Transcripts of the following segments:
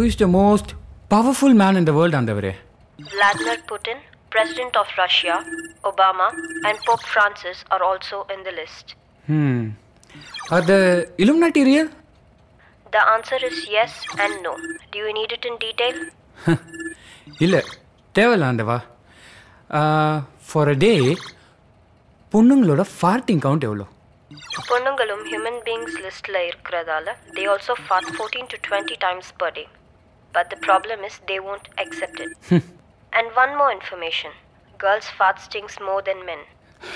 Who is the most powerful man in the world, Andavare? Vladimir Putin, President of Russia, Obama, and Pope Francis are also in the list. Hmm. Are the Illuminati real? The answer is yes and no. Do you need it in detail? இல்லை தேவையில்ல ஆண்டவா for a டே பொண்ணுங்களோட ஃபார்ட்டிங் count எவ்வளோ பொண்ணுங்களும் human beings லிஸ்ட்ல இருக்கிறதால they also fart fourteen to twenty times per day but the problem is they won't accept it and one more information girls fart stinks more than men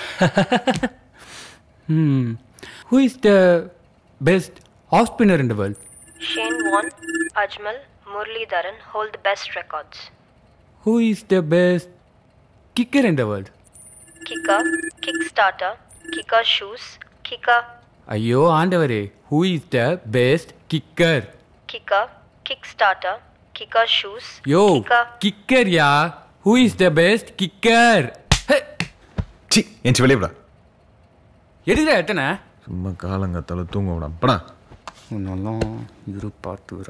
Hmm. Who is the best off spinner in the world? Shane Warne, Ajmal, Muralidharan hold the best records. Who is the best kicker in the world? Kicker, Kickstarter, Kicker shoes, Kicker, ஐயோ ஆண்டவரே who is the best kicker Kicker, Kickstarter, Kicker shoes, yo Kicker. Kicker yeah who is the best kicker சி என் வெளியே விடா எதுக்குடா எத்தனை சும்மா காலங்கத்தால தூங்க விடாம படா உன்னெல்லாம் இரு பார்த்துக்கிறா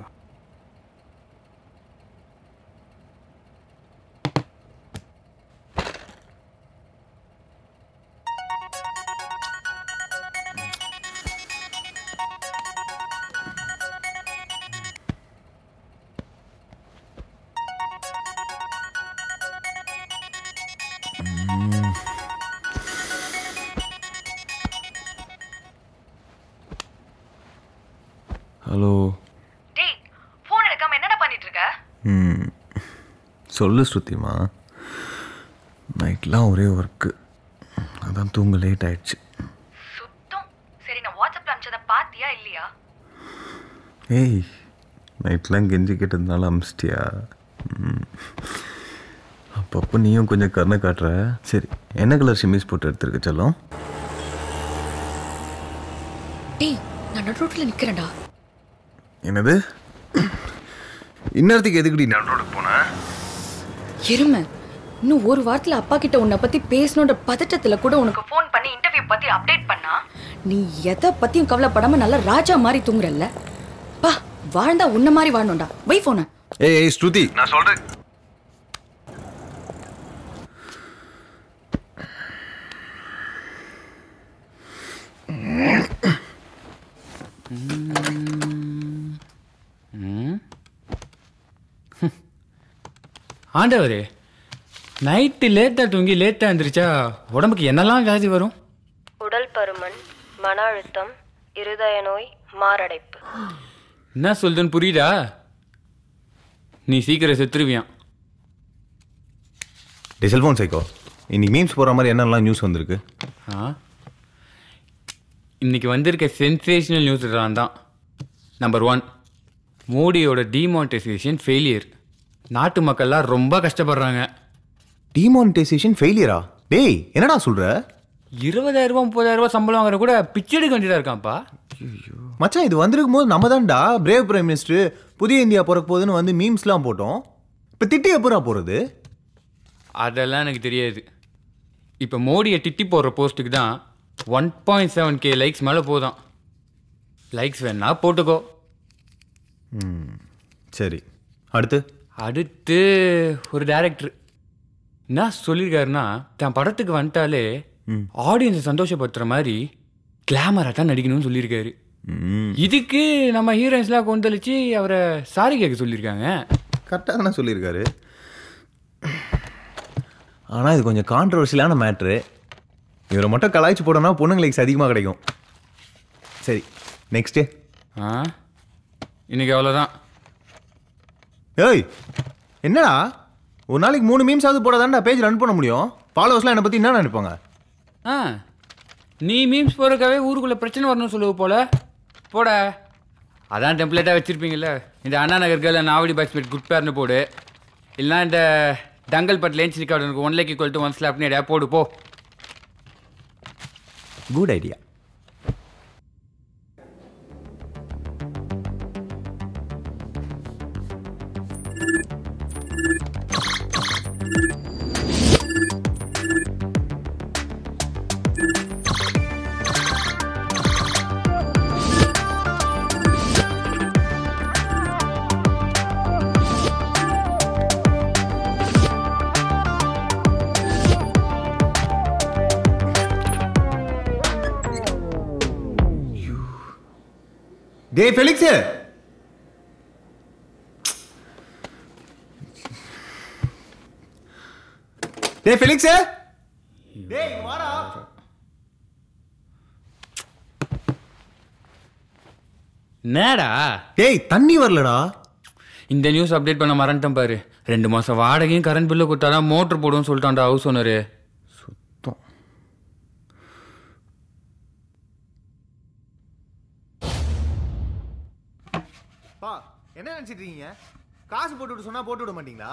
ஹலோ டேய் ஃபோன் எடுக்காம என்னடா பண்ணிட்டு இருக்க ம் சொல்லு ஸ்ருதிமா நைட்லாம் ஒரே ஒர்க்கு அதான் தூங்க லேட் ஆயிடுச்சு சுத்தம் சரி நான் வாட்ஸ்அப்ல அனுப்பிச்சதை பாத்தியா இல்லையா ஏய் நைட்லாம் கெஞ்சி கேட்டதுனால அமிச்சிட்டியா ம். அப்பப்போ நீயும் கொஞ்சம் கருணை காட்டுற சரி என்ன கலர் ஷிமிஸ் போட்டு எடுத்துருக்க செல்லம் டேய் நான் நடு ரோட்ல நிக்கிறேன்டா என்னது இன்னத்துக்கு எதுக்குடி நான் ரோடுக்கு போனேன் எருமை இன்னும் ஒரு வாரத்துல அப்பா கிட்ட உன்னை பத்தி பேசணுன்ற பதட்டத்துல கூட உனக்கு ஃபோன் பண்ணி இன்டர்வியூ பத்தி அப்டேட் பண்ணா நீ எதை பத்தியும் கவலைப்படாம நல்லா ராஜா மாதிரி தூங்குறல்ல பா வாழ்ந்தா உன்ன மாதிரி வாழணும்டா வை போன ஏய் ஏய் ஸ்ருதி நான் சொல்றேன் ஆண்டவரே நைட்டு லேட்டாக தூங்கி லேட்டாக எழுந்திரிச்சா உடம்புக்கு என்னெல்லாம் வியாதி வரும் உடல் பருமன், மன அழுத்தம், இருதய நோய், மாரடைப்பு. என்ன சொல்லுதுன்னு புரியுதா நீ சீக்கிரம் செத்துருவியான் டே செல்ஃபோன் சைக்கோ இன்னைக்கு மீம்ஸ் போகிற மாதிரி என்னெல்லாம் நியூஸ் வந்திருக்கு ஆ இன்னைக்கு வந்திருக்க சென்சேஷனல் நியூஸ் தான் நம்பர் ஒன் மோடியோட டிமானிட்டைசேஷன் ஃபெயிலியர் நாட்டு மக்கள்லாம் ரொம்ப கஷ்டப்படுறாங்க டிமானிட்டைசேஷன் ஃபெயிலியரா டேய் என்னடா சொல்ற இருபதாயிரம் ரூபா முப்பதாயிரம் ரூபா சம்பளம் வாங்குற கூட பிச்சை எடுக்க வேண்டியதாக இருக்கான்ப்பா மச்சான் இது வந்திருக்கும் போது நம்ம தான்டா பிரேவ் பிரைம் மினிஸ்டர் புதிய இந்தியா பிறக்க போகுதுன்னு வந்து மீம்ஸ்லாம் போட்டோம் இப்போ திட்டி எப்படா போகிறது அதெல்லாம் எனக்கு தெரியாது இப்போ மோடியை திட்டி போடுற போஸ்ட்டுக்கு தான் one point seven K likes மேலே போதும் லைக்ஸ் வேணா போட்டுக்கோ சரி அடுத்து அடுத்து ஒரு டேரக்டர் என்ன சொல்லியிருக்காருன்னா தன் படத்துக்கு வந்துட்டாலே ஆடியன்ஸை சந்தோஷப்படுத்துற மாதிரி கிளாமராக தான் நடிக்கணும்னு சொல்லியிருக்காரு ம் இதுக்கு நம்ம ஹீரோயின்ஸ்லாம் கொந்தளிச்சு அவரை சாரி கேட்க சொல்லியிருக்காங்க கரெக்டாக தானே சொல்லியிருக்காரு ஆனால் இது கொஞ்சம் கான்ட்ரவர்ஷியலான மேட்ரு இவரை மட்டும் கலாய்ச்சி போட்டோம்னா பொண்ணுங்க லைக்ஸ் அதிகமாக கிடைக்கும் சரி நெக்ஸ்ட்டு ஆ இன்னைக்கு அவ்வளோதான் ஏய் என்னடா ஒரு நாளைக்கு மூணு மீம்ஸாவது போட பேஜ் ரன் பண்ண முடியும் ஃபாலோவர்ஸ்லாம் என்னை பற்றி என்ன நினைப்பாங்க ஆ நீ மீம்ஸ் போகிறக்காவே ஊருக்குள்ளே பிரச்சனை வரணும்னு சொல்லுவ போல போட அதான் டெம்ப்ளேட்டாக வச்சுருப்பீங்கல்ல இந்த அண்ணா நகர் கேர்ல நாவடி பாக்ஸ்மேட் குட் பேர்னு போடு இல்லைனா இந்த டங்கல் பட் லேன்ஸ் record one lakh equal to one ஸ்லாப்னு எடையா போடு போ குட் ஐடியா டேய் ஃபெலிக்ஸ் டேய் ஃபெலிக்ஸ் டேய் இங்க வாடா என்னடா டேய் தண்ணி வரலடா இந்த நியூஸ் அப்டேட் பண்ண மறந்துட்டேன் பாரு ரெண்டு மாசம் வாடகையும் கரண்ட் பில்லு கொடுத்தாதான் மோட்டர் போடுவோம்னு சொல்லிட்டான்டா ஹவுஸ் ஓனரு சுத்தம் பா என்ன நினைச்சிட்டு இருக்கீங்க காசு போட்டு விட சொன்னா போட்டு விட மாட்டீங்களா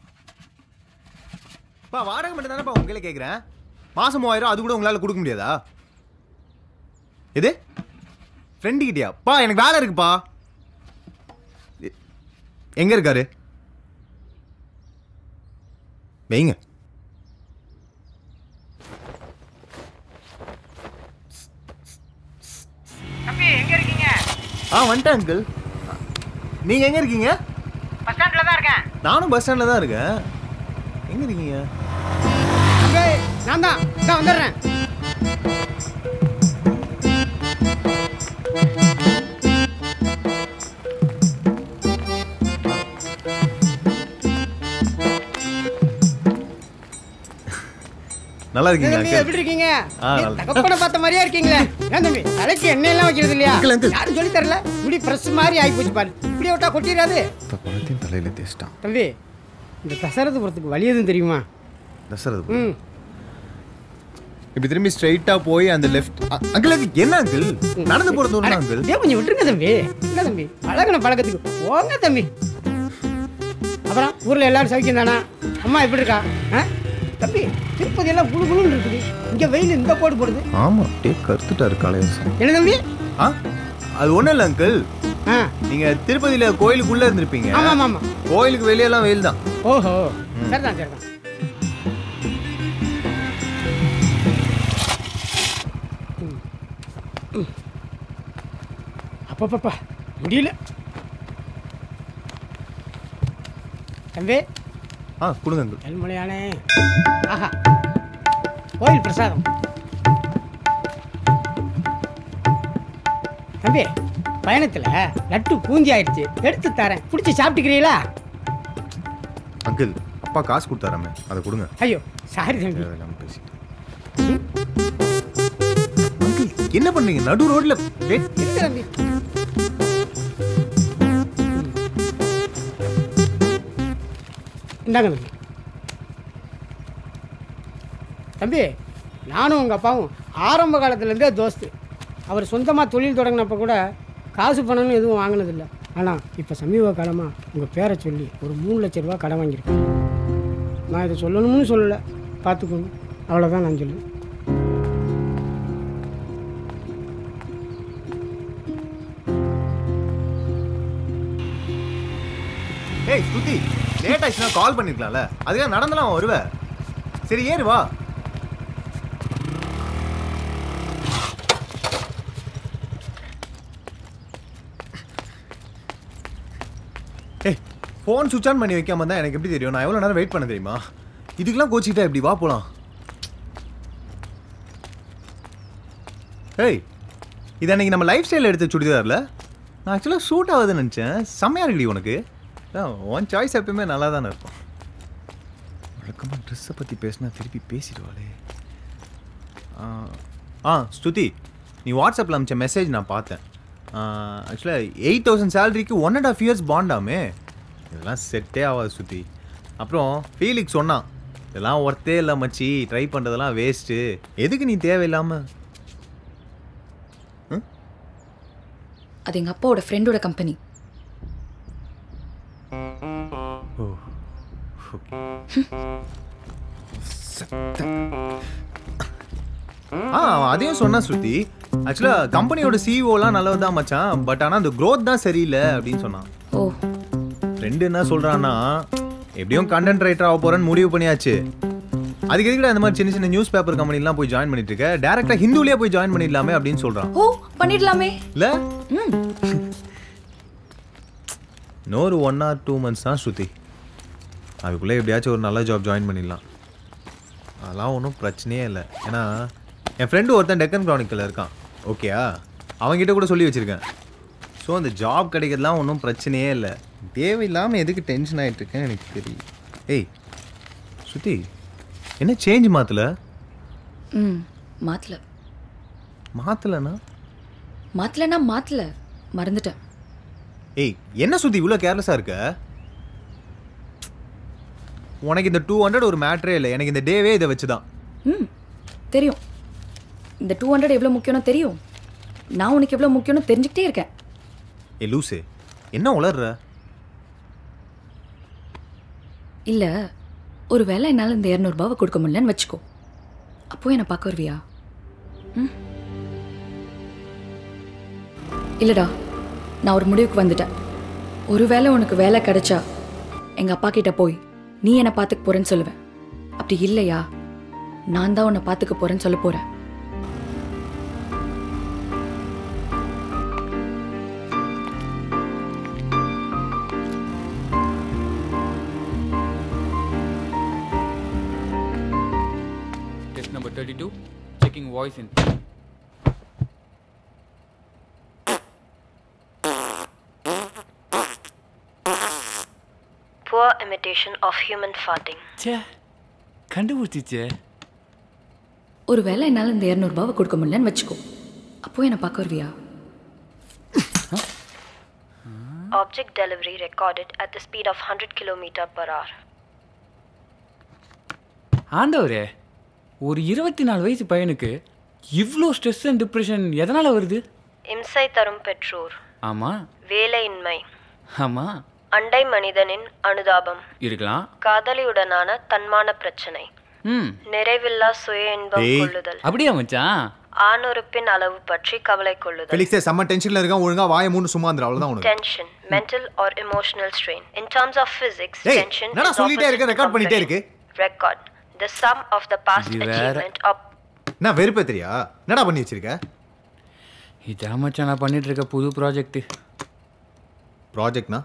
பா வாடகை மட்டும் தானேப்பா உங்களே கேட்குறேன் மாசம் மூவாயிரம் அது கூட உங்களால கொடுக்க முடியாதா எது ஃப்ரெண்டு கிட்டயா பா எனக்கு வேலை இருக்குப்பா எ- எங்க இருக்காரு வைங்க தம்பி எங்க இருக்கீங்க ஆ வந்துட்டேன் அங்கிள் நீங்க எங்க இருக்கீங்க பஸ் ஸ்டாண்ட்ல தான் இருக்கேன் நானும் பஸ் ஸ்டாண்ட்ல தான் இருக்கேன் எங்க இருக்கீங்க தம்பி நான் தான் இதான் வந்துடுறேன் நல்லா இருக்கீங்க தம்பி uncle? எப்படி இருக்கீங்க ஆ, நீ நல்லா- தகப்பனை பார்த்த மாதிரியே இருக்கீங்களே ஏன் தம்பி தலைக்கு எண்ணெய் எல்லாம் வைக்கிறது இல்லையா uncle, uncle. யாரும் சொல்லி தரல இப்படி பிரஸ் மாதிரி ஆகி போச்சு பாரு இப்படி விட்டா கொட்டிடாது இப்ப பணத்தையும் தலையில தேச்சிட்டான் தம்பி இந்த தசரதபுரத்துக்கு வழி எதுவும் தெரியுமா தசரது ம் இப்படி திரும்பி ஸ்ட்ரைட்டா போய் அந்த லெஃப்ட் அங்கிள் அது என்ன அங்கிள் நடந்து போறது அட, ஒண்ணு அங்கிள் இதே கொஞ்சம் விட்டுருங்க தம்பி என்ன தம்பி பழகின பழக்கத்துக்கு போங்க தம்பி அப்புறம் ஊர்ல எல்லாரும் சௌக்கியம் தானா அம்மா எப்படி இருக்கா ஆ? தம்பி திருப்பதி எல்லாம் குளு குளுன்னு இருக்குது இங்க வெயில் இந்த போடு போடுது ஆமா அப்படியே கருத்துட்டாரு காளையரசன் என்ன தம்பி ஆ அது ஒண்ணும் இல்ல அங்கிள் ஆ நீங்க திருப்பதியில கோயிலுக்குள்ள இருந்திருப்பீங்க ஆமா ஆமா ஆமா கோயிலுக்கு வெளியெல்லாம் வெயில் தான் ஓஹோ சரிதான் சரிதான் ம். ம். அப்பப்பப்பா முடியல தம்பி ஆ கொடுங்க அங்கிள் கல்மலையானே ஆஹா கோயில் பிரசாதம் தம்பி பயணத்துல லட்டு பூஞ்சி ஆயிடுச்சு எடுத்து தரேன் பிடிச்சி சாப்பிட்டுக்கிறீங்களா அங்கிள் அப்பா காசு கொடுத்தாராமே அதை கொடுங்க ஐயோ சாரி தம்பி தேவையில்லாம பேசிட்டு அங்கிள் என்ன பண்றீங்க நடு ரோட்ல வெட் இருக்கு தம்பி இந்தாங்க தம்பி தம்பி நானும் உங்கள் அப்பாவும் ஆரம்ப காலத்துலேருந்தே தோஸ்து அவர் சொந்தமாக தொழில் தொடங்கினப்ப கூட காசு பணம்னு எதுவும் வாங்கினதில்ல ஆனால் இப்போ சமீப காலமாக உங்கள் பேரை சொல்லி ஒரு மூணு லட்ச ரூபா கடன் வாங்கியிருக்கேன் நான் இதை சொல்லணும்னு சொல்லலை பார்த்துக்கோங்க அவ்வளோதான் நான் சொல்லுவேன் ஏய் ஸ்ருதி லேட் ஆச்சுன்னா கால் பண்ணிருக்கலாம்ல அதுக்காக நடந்தலாம் வருவ சரி ஏறு வா ஏய் ஃபோன் சுவிச் ஆன் பண்ணி வைக்காம தான் எனக்கு எப்படி தெரியும் நான் எவ்வளோ நேரம் வெயிட் பண்ண தெரியுமா இதுக்கெல்லாம் கோச்சிக்கிட்டா இப்படி வா போலாம் ஏய் இது அன்னைக்கு நம்ம லைஃப் ஸ்டைல் எடுத்த சுடிதார்ல நான் ஆக்சுவலாக சூட் ஆகுதுன்னு நினச்சேன் செம்மையாக இருக்குடி உனக்கு உன் சாய்ஸ் எப்பயுமே நல்லா தானே இருக்கும் வழக்கமாக ட்ரெஸ்ஸை பற்றி பேசினா திருப்பி பேசிடுவாளே ஆ, ஆ ஸ்துதி நீ வாட்ஸ்அப்பில் அமிச்ச மெசேஜ் நான் பார்த்தேன் ஆக்சுவலாக எயிட் தௌசண்ட் சேலரிக்கு ஒன் அண்ட் ஆஃப் இயர்ஸ் பாண்டாமே இதெல்லாம் செட்டே ஆகாது ஸ்ருதி அப்புறம் ஃபீலிக்ஸ் சொன்னான் இதெல்லாம் ஒர்த்தே இல்லை மச்சி ட்ரை பண்ணுறதெல்லாம் வேஸ்ட்டு எதுக்கு நீ தேவையில்லாமல் அது எங்க அப்பாவோட ஃப்ரெண்டோட கம்பெனி ஆ அவன் அதையும் சொன்னா ஸ்ருதி ஆக்சுவலா கம்பெனியோட சிஇஓலாம் நல்லது தான் மச்சான் பட் ஆனால் அந்த growth தான் சரியில்லை அப்படின்னு சொன்னான் ஓ ஃப்ரெண்டு என்ன சொல்றான்னா எப்படியும் கண்டென்ட் ரைட்டர் ஆக போறேன்னு முடிவு பண்ணியாச்சு அதுக்கு எதுக்குடா இந்த மாதிரி சின்ன சின்ன நியூஸ் பேப்பர் கம்பெனிலாம் போய் ஜாயின் பண்ணிட்டு இருக்க டேரக்டா ஹிந்துலயே போய் ஜாயின் பண்ணிடலாமே அப்படின்னு சொல்றான் ஓ பண்ணிடலாமே இல்ல ம் இன்னொரு ஒன் ஆர் டூ மந்த்ஸ் தான் ஸ்ருதி அதுக்குள்ளே எப்படியாச்சும் ஒரு நல்ல ஜாப் ஜாயின் பண்ணிடலாம் அதெல்லாம் ஒன்றும் பிரச்சனையே இல்லை ஏன்னா என் ஃப்ரெண்டு ஒருத்தன் டெக்கன் க்ரானிக்கல் இருக்கான் ஓகேயா அவன்கிட்ட கூட சொல்லி வச்சிருக்கேன் ஸோ அந்த ஜாப் கிடைக்கிறதுலாம் ஒன்றும் பிரச்சனையே இல்லை தேவையில்லாமல் எதுக்கு டென்ஷன் ஆகிட்டு இருக்கேன்னு எனக்கு தெரியும் ஏய் சுத்தி என்ன சேஞ்ச் மாற்றல ம் மாத்தல மாற்றலண்ணா மாத்தலன்னா மாத்தல மறந்துட்டேன் ஏய் என்ன சுத்தி இவ்வளோ கேர்லெஸ்ஸாக இருக்க உனக்கு இந்த டூ ஹண்ட்ரட் ஒரு மேட்ரே இல்லை எனக்கு இந்த டேவே இதை வச்சு தான் ம் தெரியும் இந்த டூ ஹண்ட்ரட் எவ்வளோ முக்கியம்னு தெரியும் நான் உனக்கு எவ்வளோ முக்கியம்னு தெரிஞ்சுக்கிட்டே இருக்கேன் ஏ லூசு என்ன உளர்ற இல்லை ஒரு வேளை என்னால் இந்த இரநூறுபாவை கொடுக்க முடியலன்னு வச்சுக்கோ அப்போ என்னை பார்க்க வருவியா ம் இல்லைடா நான் ஒரு முடிவுக்கு வந்துட்டேன் ஒருவேளை உனக்கு வேலை கிடைச்சா எங்கள் அப்பா கிட்ட போய் நீ என்னை பார்த்துக்க போறேன்னு சொல்லுவேன் அப்படி இல்லையா நான் தான் உன்னை பார்த்துக்க போறேன்னு சொல்ல போறேன் Test number 32, checking voice in. Poor imitation of human farting. ச்சே கண்டுபிடிச்சிச்சே ஒரு வேளை என்னால் இந்த இரநூறுபாவை கொடுக்க முடியலன்னு வச்சுக்கோ அப்போ என்னை பார்க்க வருவியா Object delivery recorded at the speed of 100 km per hour. ஆண்டவரே ஒரு இருபத்தி நாலு வயசு பையனுக்கு இவ்வளோ ஸ்ட்ரெஸ் அண்ட் டிப்ரெஷன் எதனால் வருது இம்சை தரும் பெற்றோர் ஆமாம் வேலையின்மை ஆமாம் அண்டை மனிதனின் அனுதாபம் இருக்கலாம் காதலியுடனான தன்மான பிரச்சனை ம் நிறைவில்லா சுய இன்பம் டேய். கொள்ளுதல் அப்படியா மச்சான் ஆணுறுப்பின் அளவு பற்றி கவலை கொள்ளுதல் ஃபெலிக்ஸே செம்ம டென்ஷனில் இருக்கான் ஒழுங்கா வாயை மூணு சும்மா இருந்துரு அவ்வளோதான் உனக்கு tension mental or emotional strain in terms of physics ஏய், tension என்னடா is சொல்லிட்டே இருக்க, opposite to record பண்ணிட்டே compression. record the sum of the past இது வேற. achievement of என்ன வெறுப்பே தெரியா என்னடா பண்ணி வச்சிருக்க இதான் மச்சான் நான் பண்ணிட்டு இருக்க புது ப்ராஜெக்ட் ப்ராஜெக்ட்னா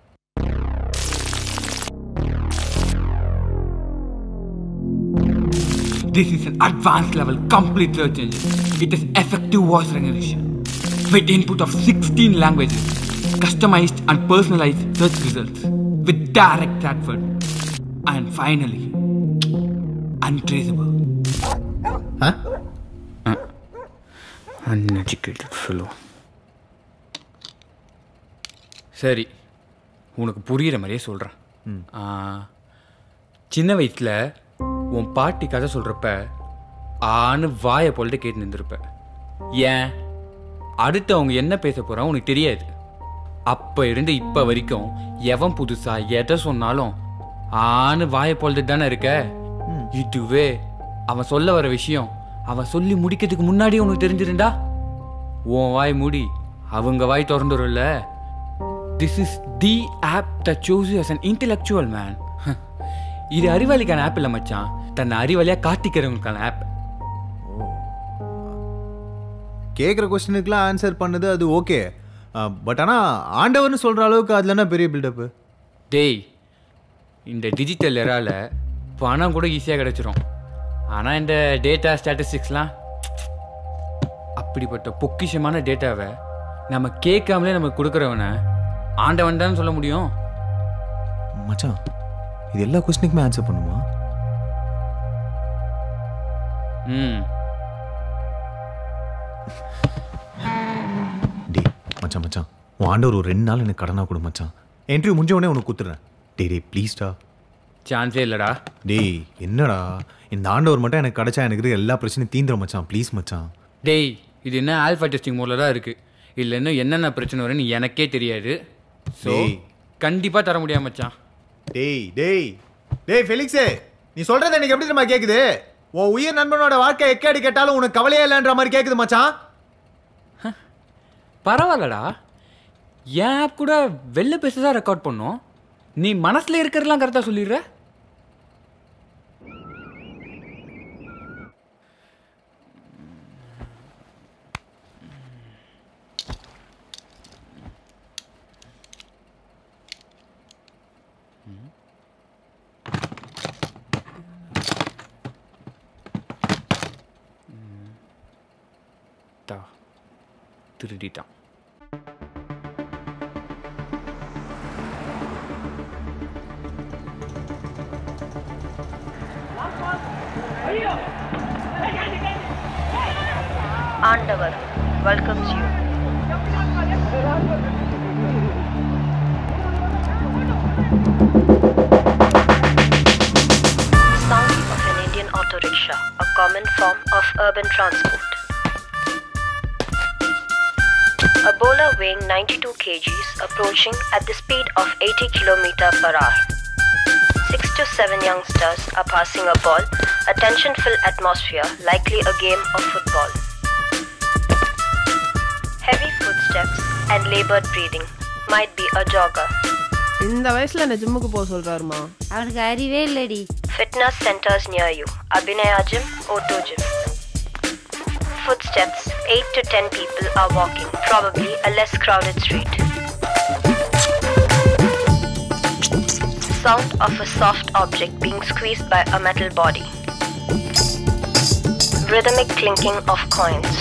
This is an advanced level complete search engine. It has effective voice recognition with input of 16 languages, customized and personalized search results with direct transfer, and finally, untraceable. ஆ Uneducated fellow. சரி உனக்கு புரிகிற மாதிரியே சொல்கிறேன் சின்ன வயசில் உன் பாட்டி கதை சொல்கிறப்ப ஆணு வாயை போல்ட்டு கேட்டு நின்றுருப்ப ஏன் அடுத்து அவங்க என்ன பேச போகிறான் உனக்கு தெரியாது அப்போ இருந்து இப்போ வரைக்கும் எவன் புதுசாக எதை சொன்னாலும் ஆணு வாயை போல்ட்டு தானே இருக்க இதுவே அவன் சொல்ல வர விஷயம் அவன் சொல்லி முடிக்கிறதுக்கு முன்னாடியே உனக்கு தெரிஞ்சிருந்தா உன் வாய் மூடி அவங்க வாய் திறந்துரும்ல this is the app to choose as an intellectual man இது அறிவாளிக்கான ஆப் இல்லை மச்சான் தன்னை அறிவாளியாக காட்டிக்கிறவங்களுக்கான ஆப் கேட்குற கொஸ்டினுக்குலாம் ஆன்சர் பண்ணது அது ஓகே பட் ஆனால் ஆண்டவர்னு சொல்கிற அளவுக்கு அதில் என்ன பெரிய பில்டப்பு டேய் இந்த டிஜிட்டல் எரால பணம் கூட ஈஸியாக கிடச்சிரும் ஆனால் இந்த டேட்டா ஸ்டாட்டிஸ்டிக்ஸ்லாம் அப்படிப்பட்ட பொக்கிஷமான டேட்டாவை நம்ம கேட்காமலே நமக்கு கொடுக்குறவனை ஆண்டவன் தான் சொல்ல முடியும் மச்சான் இது எல்லா கொஸ்டினுக்குமே ஆன்சர் பண்ணுமா ம் டே மச்சான் மச்சான் உன் ஆண்டவர் ஒரு ரெண்டு நாள் எனக்கு கடனாக கொடு மச்சான் இன்டர்வியூ முடிஞ்ச உடனே உனக்கு கொடுத்துட்றேன் டே டே ப்ளீஸ்டா சான்ஸே இல்லைடா டேய் என்னடா இந்த ஆண்டவர் மட்டும் எனக்கு கிடைச்சா எனக்கு இருக்கிற எல்லா பிரச்சனையும் தீந்துரும் மச்சான் ப்ளீஸ் மச்சான் டேய் இது என்ன ஆல்ஃபா டெஸ்டிங் மோடில் தான் இருக்குது இதில் இன்னும் என்னென்ன பிரச்சனை வரும்னு எனக்கே தெரியாது ஸோ டேய். கண்டிப்பாக தர முடியாது மச்சான் டேய் டேய் டேய் ஃபெலிக்ஸே நீ சொல்றது எனக்கு எப்படி தெரியுமா கேக்குது உன் உயிர் நண்பனோட வாழ்க்கை எக்கேடி கேட்டாலும் உனக்கு கவலையே இல்லைன்ற மாதிரி கேக்குது மச்சான் பரவாயில்லடா என் ஆப் கூட வெளில பேச தான் ரெக்கார்ட் பண்ணோம் நீ மனசில் இருக்கிறதெல்லாம் கரெக்டாக சொல்லிடுற தா திருடிட்டான் Andavar welcomes you. Sound of an Indian auto rickshaw, a common form of urban transport. A bowler weighing 92 kgs approaching at the speed of 80 km per hour. Six to seven youngsters are passing a ball, a tension filled atmosphere, likely a game of football. Heavy footsteps and labored breathing, might be a jogger. இந்த வயசுல என்ன ஜிம்முக்கு போக சொல்றாருமா அவனுக்கு அறிவே இல்லடி Fitness centers near you, Abhinaya Gym, Auto Gym. Footsteps, 8 to 10 people are walking, probably a less crowded street. Sound of a soft object being squeezed by a metal body. Rhythmic clinking of coins.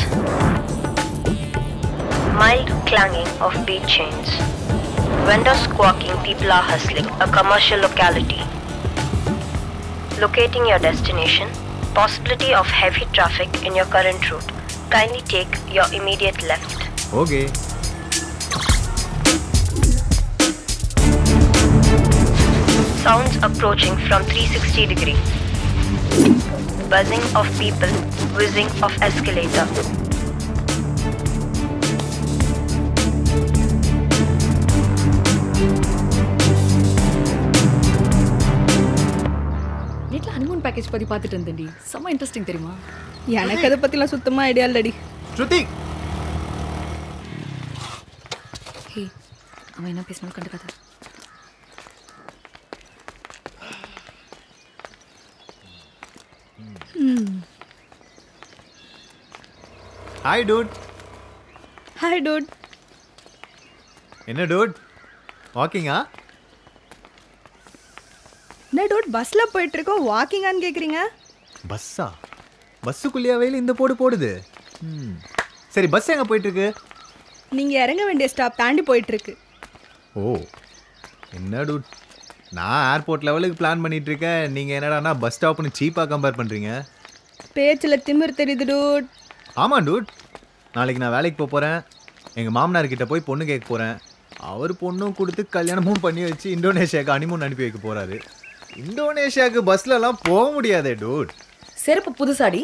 Mild clanging of bead chains. Vendors squawking, people are hustling, a commercial locality. Locating your destination, possibility of heavy traffic in your current route. Kindly take your immediate left. Okay Sounds approaching from 360 degree. Buzzing of people, whizzing of escalator. நெட்டில் honeymoon package பற்றி பார்த்துட்டு இருந்தேன்டி செம்ம interesting தெரியுமா எனக்கு அதை பற்றிலாம் சுத்தமாக idea இல்லடி ஸ்ருதி ஹே அவன் என்ன பேசினாலும் கண்டுக்காத ஹாய் டூட் ஹாய் டூட் என்ன டூட் வாக்கிங்கா என்ன டூட் பஸ்ஸில் போயிட்டுருக்கோம் வாக்கிங்கான்னு கேட்குறீங்க பஸ்ஸா பஸ்ஸுக்குள்ளேயா வெயில் இந்த போடு போடுது ம். சரி பஸ் எங்கே போயிட்டுருக்கு நீங்கள் இறங்க வேண்டிய ஸ்டாப் தாண்டி போயிட்டுருக்கு ஓ என்ன டூட் நான் ஏர்போர்ட் லெவலுக்கு பிளான் பண்ணிட்டு இருக்கேன் நீங்கள் என்னடான்னா பஸ் ஸ்டாப்னு சீப்பாக கம்பேர் பண்ணுறீங்க பேச்சில் திமிர் தெரியுது டூட் ஆமாம் டூட் நாளைக்கு நான் வேலைக்கு போக போகிறேன் எங்கள் மாமனார் கிட்ட போய் பொண்ணு கேட்க போகிறேன் அவர் பொண்ணும் கொடுத்து கல்யாணமும் பண்ணி வச்சு இந்தோனேஷியாவுக்கு அனிமூன் அனுப்பி வைக்க போகிறாரு இந்தோனேஷியாவுக்கு பஸ்லலாம் போக முடியாதே டூட் செருப்பு புதுசாடி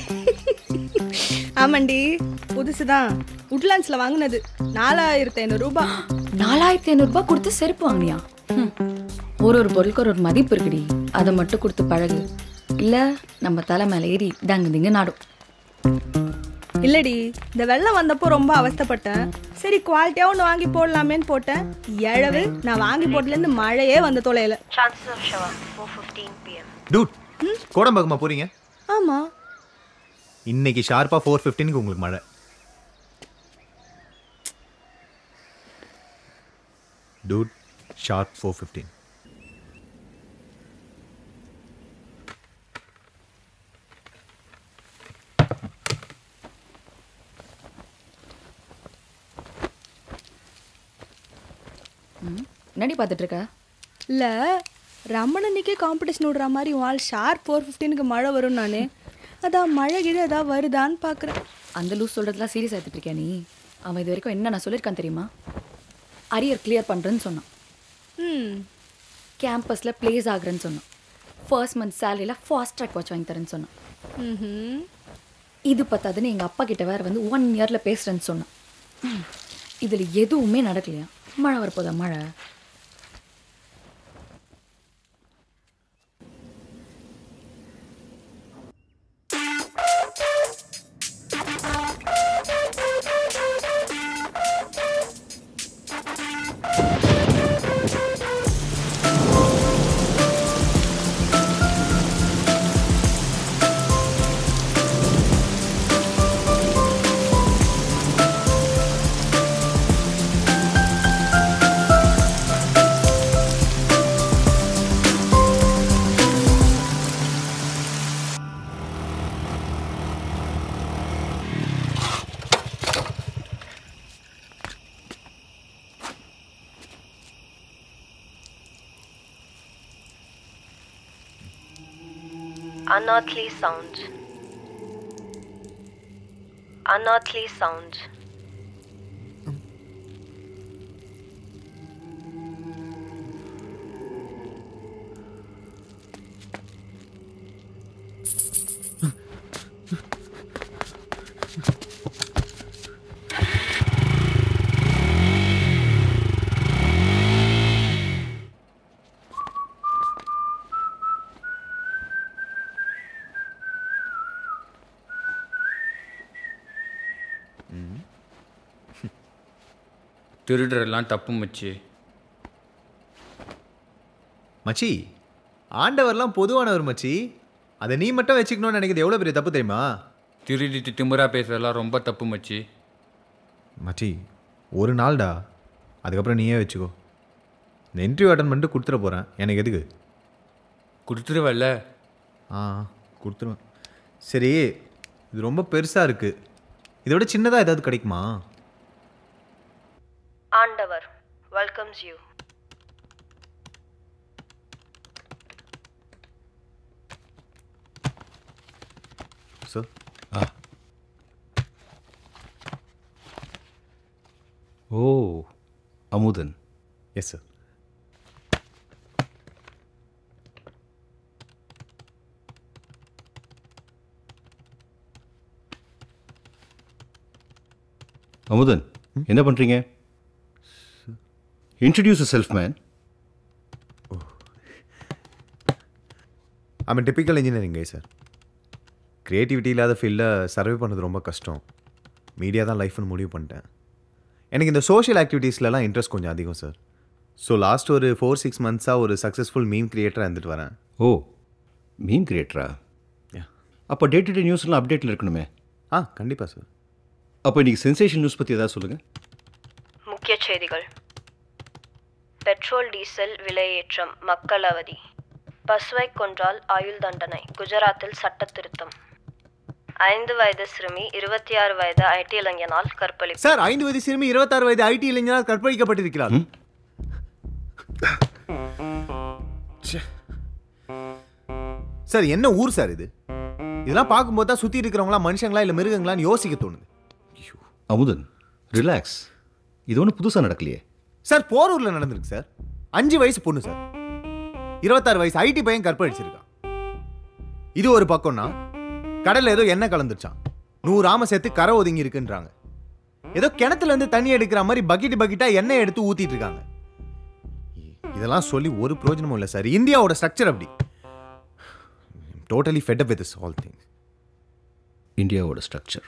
ஆமாண்டி புதுசு தான் உட்லாண்ட்ஸில் வாங்கினது நாலாயிரத்தி ஐநூறுரூபா நாலாயிரத்தி ஐநூறுரூபா கொடுத்து செருப்பு வாங்கினியா ஹம். ஒரு ஒரு பொருளுக்கு ஒரு ஒரு மதிப்பு இருக்குடி அதை மட்டும் கொடுத்து பழகு இல்லை நம்ம தலை மேலே ஏறி தங்கு திங்க நாடும் இல்லடி இந்த வெள்ளம் வந்தப்போ ரொம்ப அவஸ்தைப்பட்டேன் சரி குவாலிட்டியாக ஒன்று வாங்கி போடலாமேன்னு போட்டேன் எழவு நான் வாங்கி போட்டதுலேருந்து மழையே வந்து தொலைல Chances of shower 4:15 p.m. Dude கோடம்பாக்கமா போகிறீங்க ஆமாம் இன்னைக்கு ஷார்ப்பாக ஃபோர் ஃபிஃப்டீனுக்கு உங்களுக்கு மழை டூட் ஷார்ப் ஃபோர் ஃபிஃப்டீன் என்னடி பார்த்துட்டு இருக்க இல்லை ரமணனுக்கே காம்படிஷன் விடுற மாதிரி உன் ஆள் ஷார்ப் ஃபோர் ஃபிஃப்டீனுக்கு மழை வரும் நானே அதான் மழை கீழே ஏதாவது வருதான்னு பார்க்குறேன் அந்த லூஸ் சொல்கிறதுலாம் சீரியஸ் எடுத்துட்டு இருக்கியா நீ அவன் இது வரைக்கும் என்ன நான் சொல்லியிருக்கான் தெரியுமா அரியர் கிளியர் பண்ணுறேன்னு சொன்னான் ம் கேம்பஸில் ப்ளேஸ் ஆகுறேன்னு சொன்னான் ஃபர்ஸ்ட் மந்த் சேலரியில் ஃபாஸ்ட் ட்ராக் வாட்ச் வாங்கி தரேன்னு சொன்னான் ம்ஹும். இது பத்தாதுன்னு எங்கள் அப்பா கிட்ட வேற வந்து ஒன் இயரில் பேசுகிறேன்னு சொன்னான் இதில் எதுவுமே நடக்கலையா மழை வரப்போதா மழை Unearthly sounds. unearthly sounds. திருடுறதெல்லாம் தப்பு மச்சி மச்சி ஆண்டவர்லாம் பொதுவானவர் மச்சி அதை நீ மட்டும் வச்சுக்கணும்னு நினைக்கிறது எவ்வளோ பெரிய தப்பு தெரியுமா திருடிட்டு திமிரா பேசுறதெல்லாம் ரொம்ப தப்பு மச்சி மச்சி ஒரு நாள்டா அதுக்கப்புறம் நீயே வச்சுக்கோ இந்த இன்டர்வியூ அட்டன் பண்ணிட்டு கொடுத்துட போகிறேன் எனக்கு எதுக்கு கொடுத்துருவல்ல ஆ கொடுத்துருவேன் சரி இது ரொம்ப பெருசாக இருக்குது இதை விட சின்னதாக ஏதாவது கிடைக்குமா Andavar welcomes you. Sir oh Amudhan yes sir Amudhan என்ன பண்ணுறீங்க introduce self man I'm typical engineering guy sir creativity இல்லாத ஃபீல்டில் சர்வே பண்ணது ரொம்ப கஷ்டம் மீடியா தான் லைஃப்னு முடிவு பண்ணிட்டேன் எனக்கு இந்த சோஷியல் ஆக்டிவிட்டீஸ்லலாம் இன்ட்ரெஸ்ட் கொஞ்சம் அதிகம் சார் ஸோ லாஸ்ட் ஒரு ஃபோர் சிக்ஸ் மந்த்ஸாக ஒரு சக்ஸஸ்ஃபுல் மீம் கிரியேட்டராக இருந்துட்டு வரேன் ஓ மீம் கிரியேட்டரா Yeah. அப்போ டே டு டே நியூஸ்லாம் அப்டேட்டில் இருக்கணுமே ஆ கண்டிப்பாக சார் அப்போ இன்றைக்கி சென்சேஷன் நியூஸ் பற்றி ஏதாவது சொல்லுங்கள் முக்கிய செய்திகள் பெட்ரோல் டீசல் விலையேற்றம் மக்கள் அவதி பசுவை கொன்றால் ஆயுள் தண்டனை குஜராத்தில் சட்ட திருத்தம் ஐந்து வயது சிறுமி இருபத்தி ஆறு வயது ஐடி இளைஞனால் கற்பழிப்பு சார் ஐந்து வயது சிறுமி இருபத்தாறு வயது ஐடி இளைஞரால் கற்பழிக்கப்பட்டிருக்கிறார் ச்சே. சார் என்ன ஊர் சார் இது இதெல்லாம் பார்க்கும்போது தான் சுற்றி இருக்கிறவங்களா மனுஷங்களா இல்லை மிருகங்களான்னு யோசிக்க தோணுது அமுதன் ரிலாக்ஸ் இது ஒன்றும் புதுசாக நடக்கலையே சார் போரூரில் நடந்திருக்கு சார் அஞ்சு வயசு பொண்ணு சார் இருபத்தாறு வயசு ஐடி பையன் கற்பழிச்சிருக்கான் இது ஒரு பக்கம்னா கடல்ல ஏதோ எண்ணெய் கலந்துருச்சான் நூறு ஆம சேர்த்து கரை ஒதுங்கி இருக்குன்றாங்க ஏதோ கிணத்துல இருந்து தண்ணி எடுக்கிற மாதிரி பக்கெட் பக்கெட்டா எண்ணெய் எடுத்து ஊத்திட்டு இருக்காங்க இதெல்லாம் சொல்லி ஒரு பிரயோஜனமும் இல்லை சார் இந்தியாவோட ஸ்ட்ரக்சர் அப்படி totally fed up with all things இந்தியாவோட ஸ்ட்ரக்சர்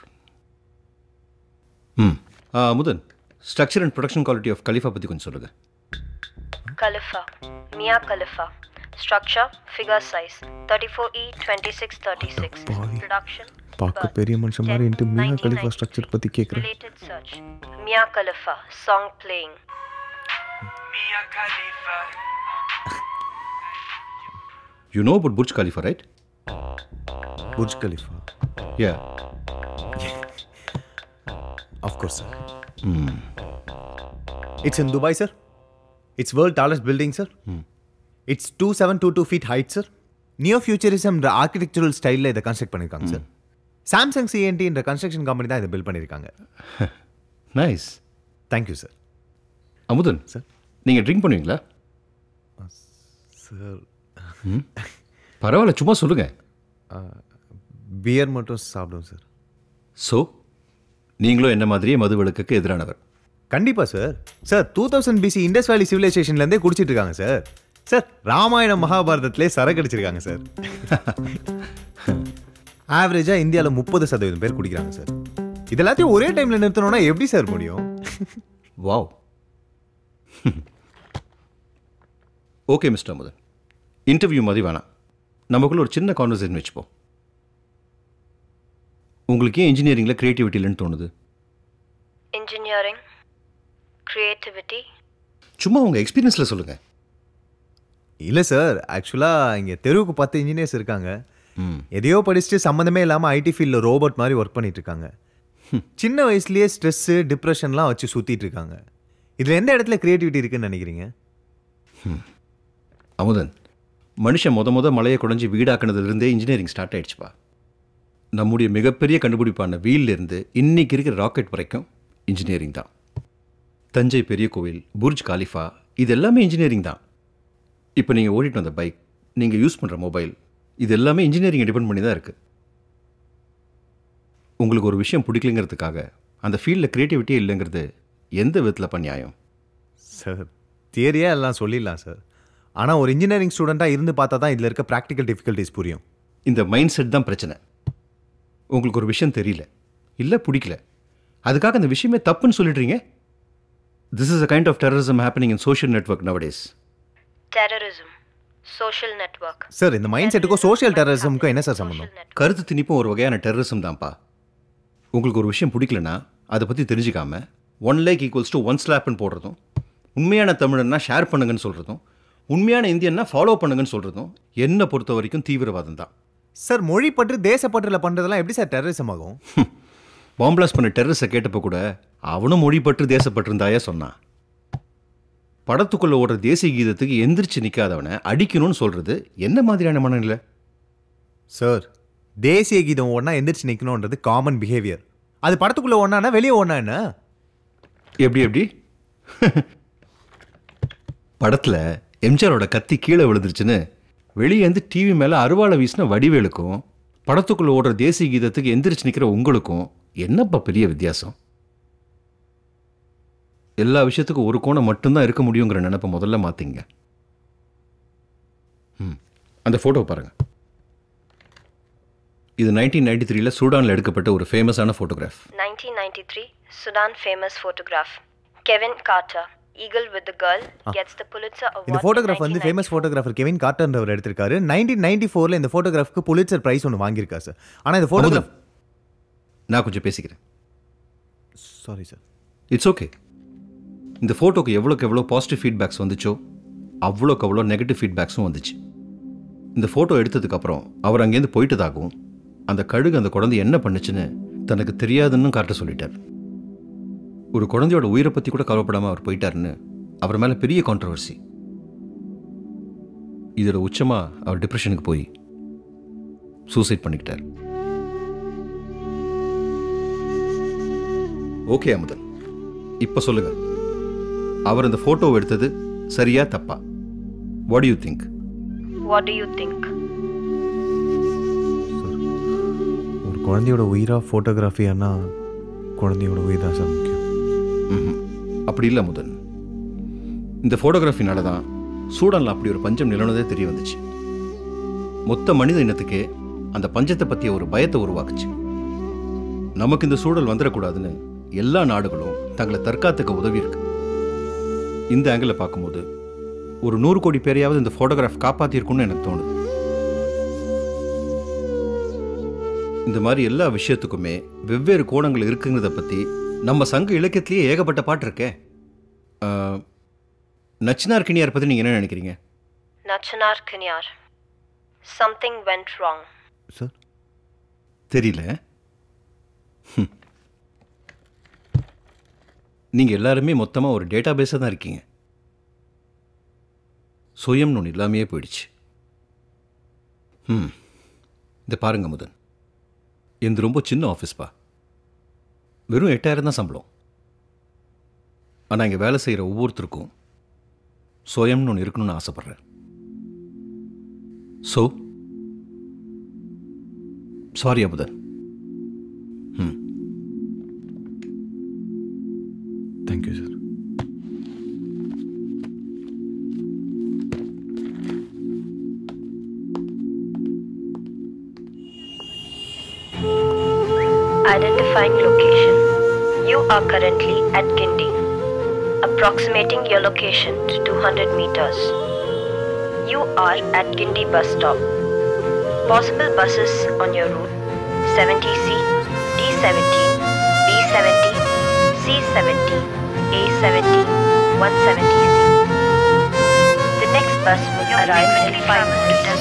ம் ஆ, Amudhan structure and production quality of Khalifa பற்றி கொஞ்சம் சொல்லுங்கள் Khalifa, Mia Khalifa. Structure, figure size, 34E 2636. Production, பார்க்க birth, பெரிய மனுஷன் மாதிரி 10, இன்ட்டு மியா கலிஃபா 1990. ஸ்ட்ரக்சர் பத்தி கேட்குறேன் Related search. Mia Khalifa, song playing. You know about Burj Khalifa right Burj Khalifa yeah Of course, sir. It's in Dubai, sir. It's world tallest building, sir. It's 2722 feet height, sir. Neo futurism architectural ஸ்டைலில் இதை கன்ஸ்ட்ரக்ட் பண்ணியிருக்காங்க sir Samsung C N T என்ற construction company தான் இதை build பண்ணியிருக்காங்க nice thank you sir Amudhan sir நீங்கள் drink பண்ணுவீங்களா சார் பரவாயில்ல சும்மா சொல்லுங்கள் பியர் மட்டும் சாப்பிடுவோம் சார் ஸோ நீங்களும் என்ன மாதிரியே மது விளக்குக்கு எதிரானவர் கண்டிப்பாக sir sir two thousand BC Indus valley சிவிலைசேஷன்லேருந்தே குடிச்சிட்டு இருக்காங்க சார் சார் ராமாயணம் மகாபாரதத்திலே சரக்கு அடிச்சிருக்காங்க சார் ஆவரேஜாக இந்தியாவில் முப்பது சதவீதம் பேர் குடிக்கிறாங்க சார் இது எல்லாத்தையும் ஒரே டைமில் நிறுத்தணும்னா எப்படி சார் முடியும் wow okay mister Amudhan interview மாதிரி வேணாம் நமக்குள்ள ஒரு சின்ன கான்வர்சேஷன் வச்சுப்போம் உங்களுக்கு ஏன் இன்ஜினியரிங்கில் க்ரியேட்டிவிட்டி இல்லைன்னு தோணுது Engineering, creativity, சும்மா உங்கள் எக்ஸ்பீரியன்ஸில் சொல்லுங்கள் இல்லை சார் ஆக்சுவலாக இங்கே தெருவுக்கு பத்து இன்ஜினியர்ஸ் இருக்காங்க ம் எதையோ படிச்சுட்டு சம்மந்தமே இல்லாமல் ஐடி ஃபீல்டில் ரோபோட் மாதிரி ஒர்க் பண்ணிட்டு இருக்காங்க சின்ன வயசுலயே ஸ்ட்ரெஸ்ஸு டிப்ரெஷன்லாம் வச்சு சுற்றிட்டு இருக்காங்க இதில் எந்த இடத்துல கிரியேட்டிவிட்டி இருக்குன்னு நினைக்கிறீங்க அமுதன் மனுஷன் முத முத மலையை குடஞ்சி வீடாக்குனதுலேருந்தே இன்ஜினியரிங் ஸ்டார்ட் ஆயிடுச்சுப்பா நம்முடைய மிகப்பெரிய கண்டுபிடிப்பான வீல்லேருந்து இன்னைக்கு இருக்கிற ராக்கெட் வரைக்கும் இன்ஜினியரிங் தான் தஞ்சை பெரிய கோவில் புர்ஜ் காலிஃபா இது எல்லாமே இன்ஜினியரிங் தான் இப்போ நீங்கள் ஓடிட்டு வந்த பைக் நீங்கள் யூஸ் பண்ணுற மொபைல் இது எல்லாமே இன்ஜினியரிங்கை டிபெண்ட் பண்ணி தான் இருக்குது உங்களுக்கு ஒரு விஷயம் பிடிக்கலைங்கிறதுக்காக அந்த ஃபீல்டில் க்ரியேட்டிவிட்டியே இல்லைங்கிறது எந்த விதத்தில் பண்ணியாயம் சார் தியரியாக எல்லாம் சொல்லிடலாம் சார் ஆனால் ஒரு இன்ஜினியரிங் ஸ்டூடெண்ட்டாக இருந்து பார்த்தா தான் இதில் இருக்க ப்ராக்டிக்கல் டிஃபிகல்ட்டிஸ் புரியும் இந்த மைண்ட் செட் தான் பிரச்சனை உங்களுக்கு ஒரு விஷயம் தெரியல இல்லை பிடிக்கல அதுக்காக அந்த விஷயமே தப்புன்னு சொல்லிடுறீங்க this is a kind of terrorism happening in social network nowadays Terrorism. Social network. Sir இந்த மைண்ட் செட்டுக்கும் சோஷியல் டெரரிசமுக்கும் என்ன சார் சம்மந்தம் கருத்து திணிப்பும் ஒரு வகையான டெரரிசம் தான்ப்பா உங்களுக்கு ஒரு விஷயம் பிடிக்கலனா அதை பற்றி தெரிஞ்சுக்காம one lakh equals to one ஸ்லாப்னு போடுறதும் உண்மையான தமிழன்னா ஷேர் பண்ணுங்கன்னு சொல்கிறதும் உண்மையான இந்தியன்னா ஃபாலோ பண்ணுங்கன்னு சொல்கிறதும் என்னை பொறுத்த வரைக்கும் தீவிரவாதம் தான் சார் மொழி பற்று தேசப்பற்றில் பண்ணுறதெல்லாம் எப்படி சார் டெரரிசம் ஆகும் பாம்பிளாஸ் பண்ண டெரரிஸை கேட்டப்போ கூட அவனும் மொழிப்பற்று தேசப்பட்டிருந்தாயா சொன்னான் படத்துக்குள்ள ஓடுற தேசிய கீதத்துக்கு எந்திரிச்சு நிற்காதவனை அடிக்கணும்னு சொல்றது என்ன மாதிரியான மனநிலை சார் தேசிய கீதம் ஒன்றா எந்திரிச்சு நிற்கணுன்றது காமன் பிஹேவியர் அது படத்துக்குள்ளே ஒன்றானா வெளியே ஒன்றா என்ன எப்படி எப்படி படத்தில் எம்ஜிஆரோட கத்தி கீழே விழுந்துருச்சுன்னு வெளியே வந்து டிவி மேலே அருவாளை வீசின வடிவேலுக்கும் படத்துக்குள்ள ஓடுற தேசிய கீதத்துக்கு எந்திரிச்சு நிற்கிற உங்களுக்கும் என்னப்பா பெரிய வித்தியாசம் எல்லா விஷயத்துக்கும் ஒரு கோணம் மட்டும்தான் இருக்க முடியுங்கிற நினைப்பை முதல்ல மாற்றிங்க ம் அந்த ஃபோட்டோ பாருங்க இது நைன்டீன் நைன்டி த்ரீல சூடானில் எடுக்கப்பட்ட ஒரு ஃபேமஸான photograph 1993, Sudan famous photograph. Kevin Carter, Eagle with the Girl, gets the Pulitzer Award. இந்த in ஃபோட்டோகிராஃப் வந்து ஃபேமஸ் ஃபோட்டோகிராஃபர் கெவின் கார்டர்ன்றவர் எடுத்திருக்காரு நைன்டீன் நைன்டி ஃபோரில் இந்த ஃபோட்டோகிராஃப்க்கு புலிட்சர் ப்ரைஸ் ஒன்று வாங்கியிருக்காரு சார் ஆனால் இந்த ஃபோட்டோகிராஃப் நான் கொஞ்சம் பேசிக்கிறேன் சாரி சார் இட்ஸ் ஓகே இந்த ஃபோட்டோக்கு எவ்வளோக்கு எவ்வளோ பாசிட்டிவ் ஃபீட்பேக்ஸ் வந்துச்சோ அவ்வளோக்கு அவ்வளோ நெகட்டிவ் ஃபீட்பேக்ஸும் வந்துச்சு இந்த ஃபோட்டோ எடுத்ததுக்கப்புறம் அவர் அங்கேருந்து போயிட்டதாகவும் அந்த கழுகு அந்த குழந்தை என்ன பண்ணுச்சுன்னு தனக்கு தெரியாதுன்னு காட்ட சொல்லிட்டார் ஒரு குழந்தையோட உயிரை பற்றி கூட கவலைப்படாமல் அவர் போயிட்டாருன்னு அவர் மேலே பெரிய கான்ட்ரவர்சி இதோட உச்சமாக அவர் டிப்ரெஷனுக்கு போய் சூசைட் பண்ணிக்கிட்டார் ஓகே அமுதன் இப்போ சொல்லுங்க அவர் அந்த ஃபோட்டோ எடுத்தது சரியா தப்பா what you think What do you think? ஒரு குழந்தையோட உயிரா ஃபோட்டோகிராஃபியானா குழந்தையோட உயிர் தான் சார் முக்கியம் ம்ஹும். அப்படி இல்லை அமுதன் இந்த ஃபோட்டோகிராஃபினால தான் சூடானில் அப்படி ஒரு பஞ்சம் நிலவுனதே தெரிய வந்துச்சு மொத்த மனித இனத்துக்கே அந்த பஞ்சத்தை பற்றிய ஒரு பயத்தை உருவாக்குச்சு நமக்கு இந்த சூழல் வந்துடக்கூடாதுன்னு எல்லா நாடுகளும் தங்களை தற்காத்துக்க உதவி இருக்கு இந்த ஆங்கிளில் பார்க்கும்போது ஒரு நூறு கோடி பேரையாவது இந்த ஃபோட்டோகிராஃப் காப்பாற்றிருக்கும்னு எனக்கு தோணுது இந்த மாதிரி எல்லா விஷயத்துக்குமே வெவ்வேறு கோணங்கள் இருக்குங்கிறத பற்றி நம்ம சங்க இலக்கியத்திலேயே ஏகப்பட்ட பாட்டு இருக்கே ஆஹ், நச்சினார் கிணியார் பற்றி நீங்கள் என்ன நினைக்கிறீங்க Nachanar Kanyar. Something went wrong. Sir தெரியல ஹம். நீங்கள் எல்லாருமே மொத்தமாக ஒரு டேட்டா பேஸாக தான் இருக்கீங்க சுயம்னு ஒன்று இல்லாமையே போயிடுச்சு ம் இந்த பாருங்க முதன் இது ரொம்ப சின்ன ஆஃபீஸ்ப்பா வெறும் எட்டாயிரம் தான் சம்பளம் ஆனால் இங்கே வேலை செய்கிற ஒவ்வொருத்தருக்கும் சுயம்னு ஒன்று இருக்கணும்னு ஆசைப்பட்றேன் ஸோ சாரி அமுதன் ம் thank you sir Identifying location. You are currently at Gindi. Approximating your location to 200 meters. You are at Gindi bus stop. Possible buses on your route 70C, D17, B70, C70, A70, 170C. The next bus will arrive in 5 minutes.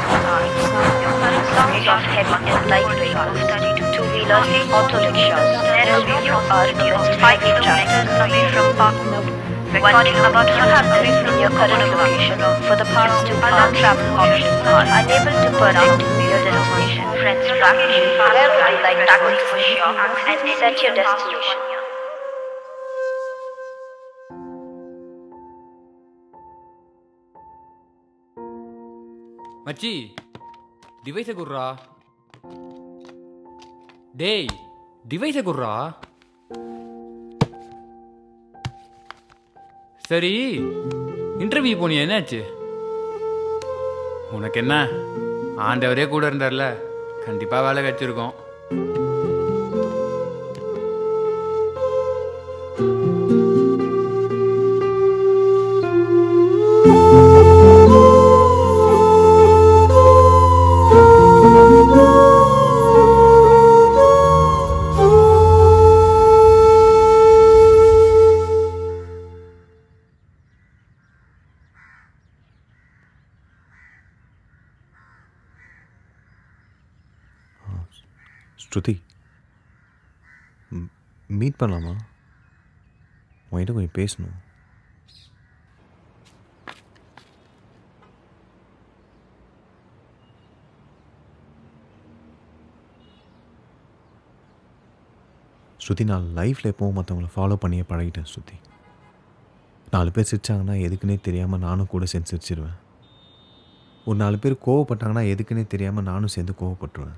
Sounds of heavy and light vehicles, two-wheelers, auto rickshaws. You are just 5 kilometers away from Park Node. Recording about you have been in your current location for the past two hours. travel options are unable to predict your destination. Friends, where would you like to go for sure and set your destination? மச்சி டிவைஸை குர்ரா டேய் டிவைஸை குர்ரா சரி interview போனியா என்னாச்சு உனக்கு என்ன ஆண்டவரே கூட இருந்தார்ல கண்டிப்பாக வேலை கிடைச்சிருக்கோம் ஸ்ருதி மீட் பண்ணலாமா உன்கிட்ட கொஞ்சம் பேசணும் ஸ்ருதி நான் லைஃப்பில் எப்போவும் மற்றவங்கள ஃபாலோ பண்ணியே பழகிட்டேன் ஸ்ருதி நாலு பேர் சிரிச்சாங்கன்னா எதுக்குன்னே தெரியாமல் நானும் கூட சேர்ந்து சிரிச்சிருவேன் ஒரு நாலு பேர் கோவப்பட்டாங்கன்னா எதுக்குன்னே தெரியாமல் நானும் சேர்ந்து கோவப்பட்டுருவேன்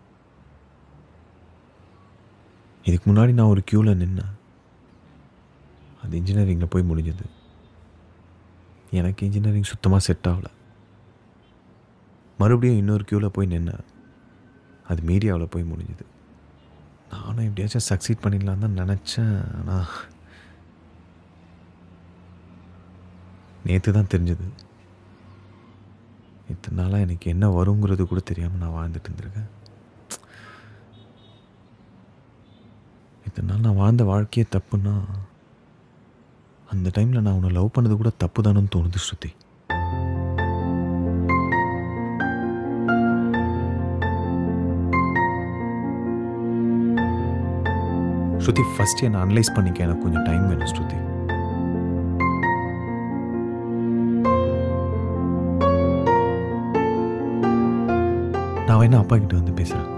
இதுக்கு முன்னாடி நான் ஒரு க்யூவில் நின்னேன் அது இன்ஜினியரிங்கில் போய் முடிஞ்சது எனக்கு இன்ஜினியரிங் சுத்தமாக செட் ஆகலை மறுபடியும் இன்னொரு க்யூவில் போய் நின்னேன் அது மீடியாவில் போய் முடிஞ்சது நானும் எப்படியாச்சும் சக்சீட் பண்ணிடலாம் தான் நினச்சேன் ஆனால் நேற்று தான் தெரிஞ்சது இத்தனை நாளாக எனக்கு என்ன வருங்கிறது கூட தெரியாமல் நான் வாழ்ந்துட்டு இருந்திருக்கேன் இத்தனை நாள் நான் வாழ்ந்த வாழ்க்கையே தப்புன்னா அந்த டைமில் நான் உன்னை லவ் பண்ணது கூட தப்பு தானு தோணுது ஸ்ருதி ஸ்ருதி ஃபஸ்ட் என்னை அனலைஸ் பண்ணிக்க எனக்கு கொஞ்சம் டைம் வேணும் ஸ்ருதி நான் வேணா அப்பா கிட்ட வந்து பேசுகிறேன்